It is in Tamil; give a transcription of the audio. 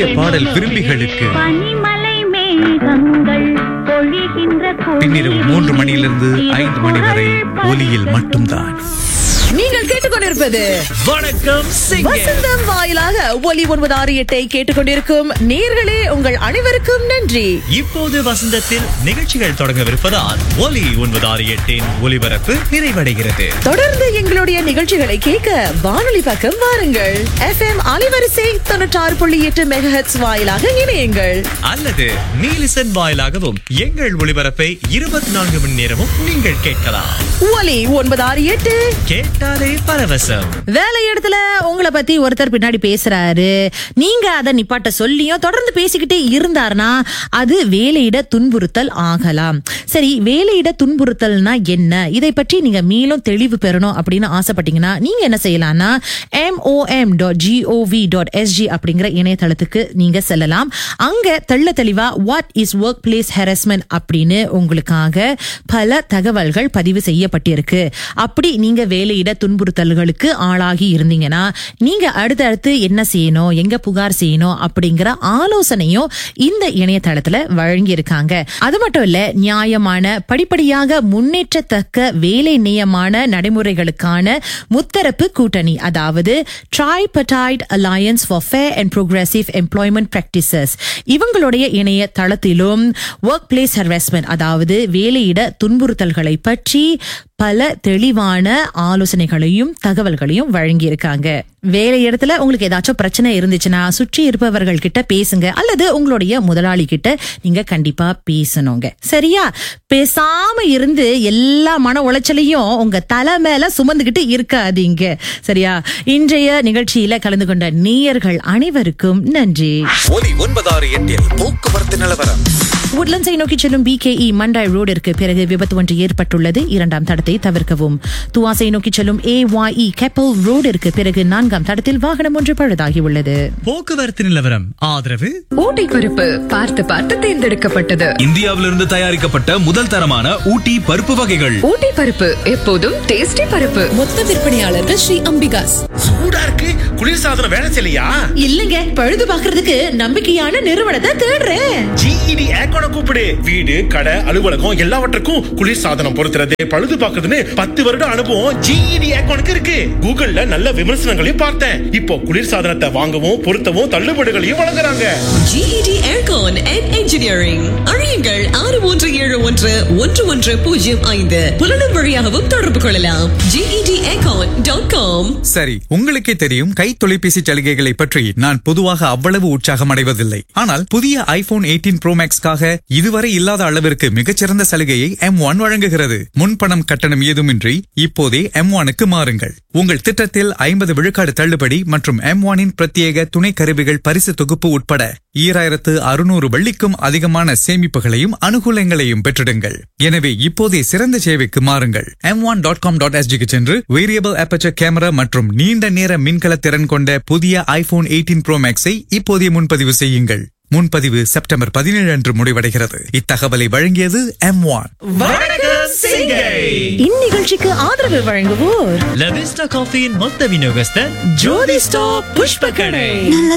பழைய பாடல் விரும்பிகளுக்கு பனிமலை மேகங்கள் பொழிகின்ற பின்னிரவு மூன்று மணியிலிருந்து ஐந்து மணி வரை ஒலியில் மட்டும்தான் நீங்கள் கேட்டுக்கொண்டிருப்பது வணக்கம் சிங்க வசந்தம் வாயிலாக ஒலி ஒன்பது ஆறு எட்டை கேட்டுக்கொண்டிருக்கும் நேர்களே உங்கள் அனைவருக்கும் நன்றி இப்போது வசந்தத்தில் நிகழ்ச்சிகள் தொடங்கவிருப்பதால் ஒலி ஒன்பது ஆறு எட்டின் ஒலிபரப்பு நிறைவடைகிறது தொடர்ந்து எங்களுடைய நிகழ்ச்சிகளை கேட்க வானொலி பக்கம் வாருங்கள் எஃப்எம் அலைவரிசை தொண்ணூற்றாறு புள்ளி எட்டு மெகஹெட்ஸ் வாயிலாக இணையுங்கள் அல்லது நீலிசன் வாயிலாகவும் எங்கள் ஒளிபரப்பை இருபத்தி நான்கு மணி நேரமும் நீங்கள் கேட்கலாம் ஒலி ஒன்பது ஆறு எட்டு கேட்டாலே பரவசம் வேலை இடத்துல உங்களை பத்தி ஒருத்தர் பின்னாடி பேசுறாரு நீங்க அதை நிப்பாட்ட சொல்லியும் தொடர்ந்து பேசிக்கிட்டே இருந்தாருன்னா அது வேலையிட துன்புறுத்தல் ஆகலாம் சரி வேலையிட துன்புறுத்தல்னா என்ன இதை பற்றி நீங்க மேலும் தெளிவு பெறணும் அப்படின்னு ஆசைப்பட்டீங்கன்னா நீங்க என்ன செய்யலாம்னா MOM dot GOV dot SG அப்படிங்கிற இணையதளத்துக்கு நீங்க செல்லலாம் அங்க தெள்ள தெளிவா what is workplace harassment அப்படின்னு உங்களுக்காக பல தகவல்கள் பதிவு செய்யப்பட்டிருக்கு அப்படி நீங்க வேலையிட துன்புறுத்தல்களுக்கு ஆளாகி இருந்தீங்கன்னா நீங்க அடுத்தடுத்து என்ன செய்யணும் எங்க புகார் செய்யணும் அப்படிங்கிற ஆலோசனையும் இந்த இணையதளத்துல வழங்கி இருக்காங்க அது மட்டும் இல்ல நியாயமான படிப்படியாக முன்னேற்றத்தக்க வேலை நியமான நடைமுறைகளுக்கான முத்தரப்பு கூட்டணி அதாவது tripartite alliance for fair and progressive employment practices இவங்களுடைய இணைய தளத்திலும் ஒர்க் பிளேஸ் ஹராஸ்மெண்ட் அதாவது வேலையிட துன்புறுத்தல்களை பற்றி பல தெளிவான ஆலோசனைகளையும் தகவல்களையும் வழங்கி இருக்காங்க வேலை இடத்துல உங்களுக்கு ஏதாச்சும் பிரச்சனை இருந்துச்சுன்னா சுற்றி இருப்பவர்கள் கிட்ட பேசுங்க அல்லது உங்களுடைய முதலாளி கிட்ட நீங்க கண்டிப்பா பேசணுங்க சரியா பேசாம இருந்து எல்லா மன உளைச்சலையும் உங்க தலை மேல சுமந்துகிட்டு இருக்காதீங்க சரியா இன்றைய நிகழ்ச்சியில கலந்து கொண்ட நேயர்கள் அனைவருக்கும் நன்றி ஒலி ஒன்பதாறு எட்டில் போக்குவரத்து நிலவரம் உட்லண்ட்ஸை நோக்கி செல்லும் பிகேஇ மண்டாய் ரோடிற்கு பிறகு விபத்து ஒன்று ஏற்பட்டுள்ளது இரண்டாம் தடத்தை தவிர்க்கவும் துவாசை நோக்கி செல்லும் ஏஒய்இ கெப்பல் ரோடிற்கு பிறகு நான்காம் தடத்தில் வாகனம் ஒன்று பழுதாகியுள்ளது போக்குவரத்து நிலவரம் ஆதரவு ஊட்டி பருப்பு பார்த்து பார்த்து தேர்ந்தெடுக்கப்பட்டது இந்தியாவிலிருந்து தயாரிக்கப்பட்ட முதல் தரமான ஊட்டி பருப்பு வகைகள் ஊட்டி பருப்பு எப்போதும் டேஸ்டி பருப்பு மொத்த விற்பனையாளர்கள் ஸ்ரீ அம்பிகாஸ் சூடா இருக்கு குளிர்சாதனம் வேலை செய்யலையா இல்லங்க பழுது பாக்குறதுக்கு நம்பிக்கையான நிறுவனத்தை தேடுறேன் ஜிஇடி ஏக்கோட கூப்பிடு வீடு கடை அலுவலகம் எல்லாவற்றுக்கும் குளிர்சாதனம் பொருத்துறது பழுது பார்க்கறதுன்னு பத்து வருட அனுபவம் ஜிஇடி ஏக்கோனுக்கு இருக்கு கூகுள்ல நல்ல விமர்சனங்களையும் பார்த்தேன் இப்போ குளிர்சாதனத்தை வாங்கவும் பொருத்தவும் தள்ளுபடிகளையும் வழங்குறாங்க GED Aircon and Engineering அழையுங்கள் ஆறு ஒன்று ஏழு ஒன்று ஒன்று ஒன்று பூஜ்ஜியம் ஐந்து புலனும் வழியாகவும் தொடர்பு கொள்ளலாம் GED Aircon டாட் காம் சரி உங்களுக்கே தெரியும் கை தொலைபேசி சலுகைகளை பற்றி நான் பொதுவாக அவ்வளவு உற்சாகம் அடைவதில்லை ஆனால் புதிய ஐபோன் 18 ப்ரோ மேக்ஸ்க்காக இதுவரை இல்லாத அளவிற்கு மிகச்சிறந்த சலுகையை எம் ஒன் வழங்குகிறது முன்பணம் கட்டணம் ஏதுமின்றி இப்போதே எம் ஒனுக்கு மாறுங்கள் உங்கள் திட்டத்தில் ஐம்பது விழுக்காடு தள்ளுபடி மற்றும் எம் ஒனின் பிரத்யேக துணை கருவிகள் பரிசு தொகுப்பு உட்பட ஈராயிரத்து அறுநூறு வெள்ளிக்கும் அதிகமான சேமிப்புகளையும் அனுகூலங்களையும் பெற்றிடுங்கள் எனவே இப்போதே சிறந்த சேவைக்கு மாறுங்கள் M one dot com dot எஸ்ஜிக்கு சென்று வேரியபிள் அபச்சர் கேமரா மற்றும் நீண்ட நேர மின்கல திறன் கொண்ட புதிய ஐபோன் 18 ப்ரோ மேக்ஸை இப்போதே முன்பதிவு செய்யுங்கள் முன்பதிவு செப்டம்பர் பதினேழு அன்று முடிவடைகிறது இத்தகவலை வழங்கியது எம் ஒன் இந்நிகழ்ச்சிக்கு ஆதரவு வழங்குவோர் லவிஸ்டா காஃபியின் மொத்த விநியோகஸ்தர் ஜோதி ஸ்டாப் புஷ்ப கடை